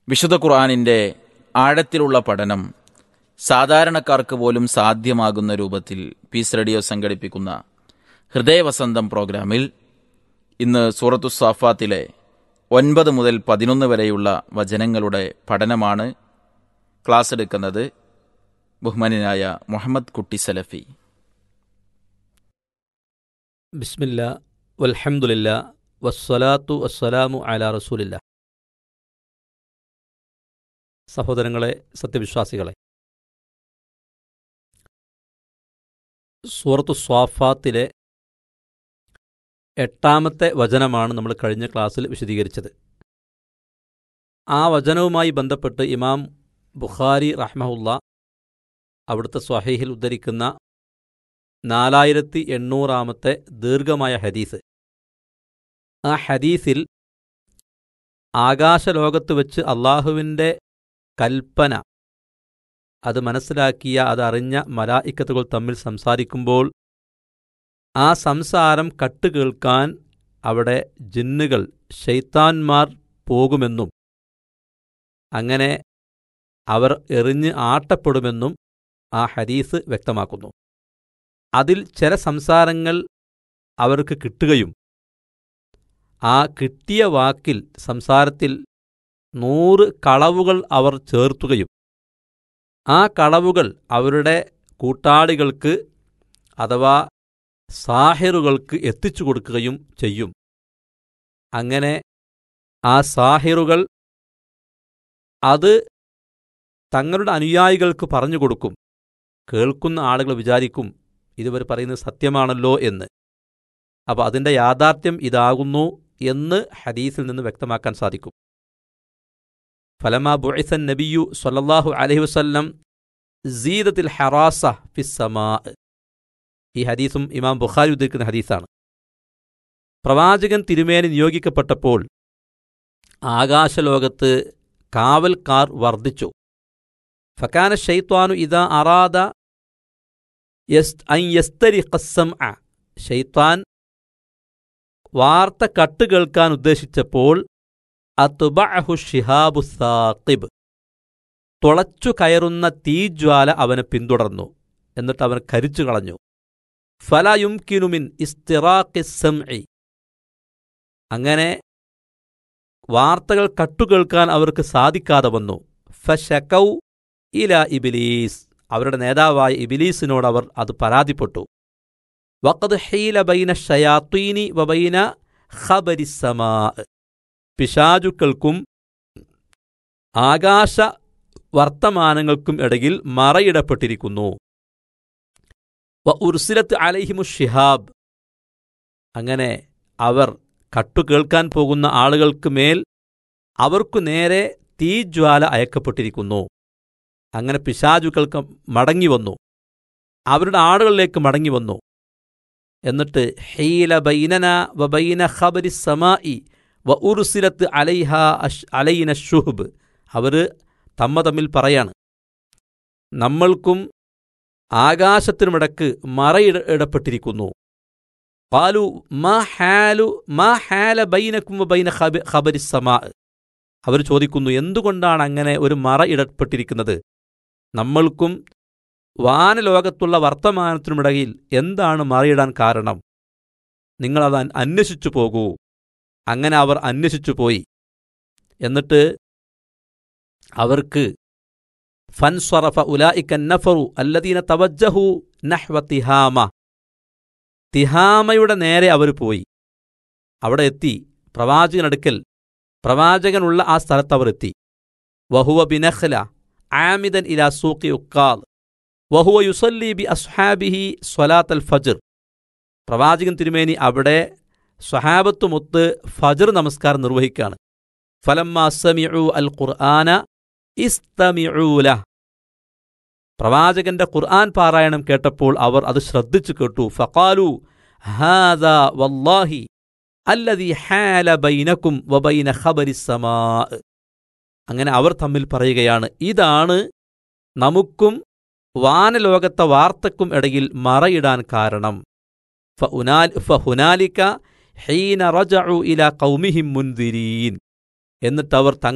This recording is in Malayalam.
വിശുദ്ധ ഖുർആാനിൻ്റെ ആഴത്തിലുള്ള പഠനം സാധാരണക്കാർക്ക് പോലും സാധ്യമാകുന്ന രൂപത്തിൽ പീസ് റേഡിയോ സംഘടിപ്പിക്കുന്ന ഹൃദയവസന്തം പ്രോഗ്രാമിൽ ഇന്ന് സൂറത്തു സാഫാത്തിലെ ഒൻപത് മുതൽ പതിനൊന്ന് വരെയുള്ള വചനങ്ങളുടെ പഠനമാണ് ക്ലാസ് എടുക്കുന്നത് ബഹുമാനായ മുഹമ്മദ് കുട്ടി സലഫി ബിസ്മില്ല വൽഹംദുലില്ല വസ്സലാത്തു വസ്സലാമു അല റസൂലില്ല സഹോദരങ്ങളെ സത്യവിശ്വാസികളെ സൂറത്തു സ്വാഫാത്തിലെ എട്ടാമത്തെ വചനമാണ് നമ്മൾ കഴിഞ്ഞ ക്ലാസ്സിൽ വിശദീകരിച്ചത് ആ വചനവുമായി ബന്ധപ്പെട്ട് ഇമാം ബുഖാരി റഹ്മഹുല്ല അവിടുത്തെ സ്വഹീഹിൽ ഉദ്ധരിക്കുന്ന നാലായിരത്തി എണ്ണൂറാമത്തെ ദീർഘമായ ഹദീസ് ആ ഹദീസിൽ ആകാശലോകത്ത് വെച്ച് അള്ളാഹുവിൻ്റെ കൽപ്പന അത് മനസ്സിലാക്കിയ അതറിഞ്ഞ മലായിക്കത്തുകൾ തമ്മിൽ സംസാരിക്കുമ്പോൾ ആ സംസാരം കട്ടുകേൾക്കാൻ അവിടെ ജിന്നുകൾ ഷെയ്ത്താൻമാർ പോകുമെന്നും അങ്ങനെ അവർ എറിഞ്ഞ് ആട്ടപ്പെടുമെന്നും ആ ഹദീസ് വ്യക്തമാക്കുന്നു അതിൽ ചില സംസാരങ്ങൾ അവർക്ക് കിട്ടുകയും ആ കിട്ടിയ വാക്കിൽ സംസാരത്തിൽ നൂറ് കളവുകൾ അവർ ചേർത്തുകയും ആ കളവുകൾ അവരുടെ കൂട്ടാളികൾക്ക് അഥവാ സാഹിറുകൾക്ക് എത്തിച്ചു കൊടുക്കുകയും ചെയ്യും അങ്ങനെ ആ സാഹിറുകൾ അത് തങ്ങളുടെ അനുയായികൾക്ക് പറഞ്ഞു കൊടുക്കും കേൾക്കുന്ന ആളുകൾ വിചാരിക്കും ഇതുവരെ പറയുന്നത് സത്യമാണല്ലോ എന്ന് അപ്പോൾ അതിൻ്റെ യാഥാർത്ഥ്യം ഇതാകുന്നു എന്ന് ഹദീസിൽ നിന്ന് വ്യക്തമാക്കാൻ സാധിക്കും ഫലമാ ബുഇസൻ നബിയു സല്ലല്ലാഹു അലൈഹി വസല്ലം സീദത്തിൽ ഹറാസ ഫിസ്സമാ ഈ ഹദീസും ഇമാം ബുഖാരി ഉദ്ധരിക്കുന്ന ഹദീസാണ് പ്രവാചകൻ തിരുമേനി നിയോഗിക്കപ്പെട്ടപ്പോൾ ആകാശലോകത്ത് കാവൽക്കാർ വർദ്ധിച്ചു ഫക്കാന ഷെയ്ത്വാനു ഇതാ അറാദ ഷെയ്ത്താൻ വാർത്ത കട്ട് കേൾക്കാൻ ഉദ്ദേശിച്ചപ്പോൾ അതുബഅഹു ഷിഹാബു സാഖിബ് തുളച്ചു കയറുന്ന തീജ്വാല അവനെ പിന്തുടർന്നു എന്നിട്ട് അവൻ കരിച്ചു കളഞ്ഞു ഫലയുംകിനുമിൻ ഇസ്തിറാഖിസ്സംഇ അങ്ങനെ വാർത്തകൾ കട്ടുകേൾക്കാൻ അവർക്ക് സാധിക്കാതെ വന്നു ഫശകൗ ഇല ഇബിലീസ് അവരുടെ നേതാവായ ഇബിലീസിനോട് അവർ അത് പരാതിപ്പെട്ടു വഖദ് ഹീല ബൈന ഷയാത്തീനി വബൈന ഖബരിസമാ പിശാചുക്കൾക്കും ആകാശ വർത്തമാനങ്ങൾക്കും ഇടയിൽ മറയിടപ്പെട്ടിരിക്കുന്നു വ ഉർസിലത്ത് അലൈഹിമു ഷിഹാബ് അങ്ങനെ അവർ കട്ടുകേൾക്കാൻ പോകുന്ന ആളുകൾക്ക് മേൽ അവർക്കു നേരെ തീജ്വാല അയക്കപ്പെട്ടിരിക്കുന്നു അങ്ങനെ പിശാചുക്കൾക്ക് മടങ്ങിവന്നു അവരുടെ ആടുകളിലേക്ക് മടങ്ങിവന്നു എന്നിട്ട് ഹീല ബൈനന വ ബൈന ഖബരി സമായി വ ഉറുസിലത്ത് അലൈഹ അലൈന ഷുഹബ് അവർ തമ്മ തമ്മിൽ പറയാണ് നമ്മൾക്കും ആകാശത്തിനുമിടക്ക് മറയിടപ്പെട്ടിരിക്കുന്നു പാലു മാ ഹാലു മാ ഹാല ബൈനക്കും ബൈന ഖബരി സമാ അവർ ചോദിക്കുന്നു എന്തുകൊണ്ടാണ് അങ്ങനെ ഒരു മറ ഇടപ്പെട്ടിരിക്കുന്നത് നമ്മൾക്കും വാനലോകത്തുള്ള വർത്തമാനത്തിനുമിടയിൽ എന്താണ് മറയിടാൻ കാരണം നിങ്ങളത് അന്വേഷിച്ചു പോകൂ അങ്ങനെ അവർ അന്വേഷിച്ചു പോയി എന്നിട്ട് അവർക്ക് ഫൻസ്വറഫ ഉലായിക്കൻ നഫറു അല്ലദീന തവജ്ജഹു നഹ്വ തിഹാമ തിഹാമയുടെ നേരെ അവർ പോയി അവിടെ എത്തി പ്രവാചകനടുക്കൽ പ്രവാചകനുള്ള ആ സ്ഥലത്ത് അവർ എത്തി വഹുവ ബിനഖ്ല ആമിദൻ ഇലാ സൂഖി ഉക്കാൽ വഹുവ യുസല്ലി ബി അസ്ഹാബിഹി സ്വലാത്തൽ ഫജർ പ്രവാചകൻ തിരുമേനി അവിടെ സ്വഹാബത്തുമൊത്ത് ഫജർ നമസ്കാരം നിർവഹിക്കുകയാണ് ഫലമ്മ സമിഉ അൽ ഖുർആന ഇസ്തമിഊല പ്രവാചകന്റെ ഖുർആൻ പാരായണം കേട്ടപ്പോൾ അവർ അത് ശ്രദ്ധിച്ചു കേട്ടു ഫഖാലു ഹാദ വല്ലാഹി അല്ലദി ഹാല ബൈനക്കും വബൈന ഖബരി സമാ അങ്ങനെ അവർ തമ്മിൽ പറയുകയാണ് ഇതാണ് നമുക്കും വാനലോകത്തെ വാർത്തക്കും ഇടയിൽ മറയിടാൻ കാരണം ഫഹുനാലിക്ക ഹീന റജഉ ഇല കൗമിഹിം മുൻദിരീൻ എന്നിട്ടവർ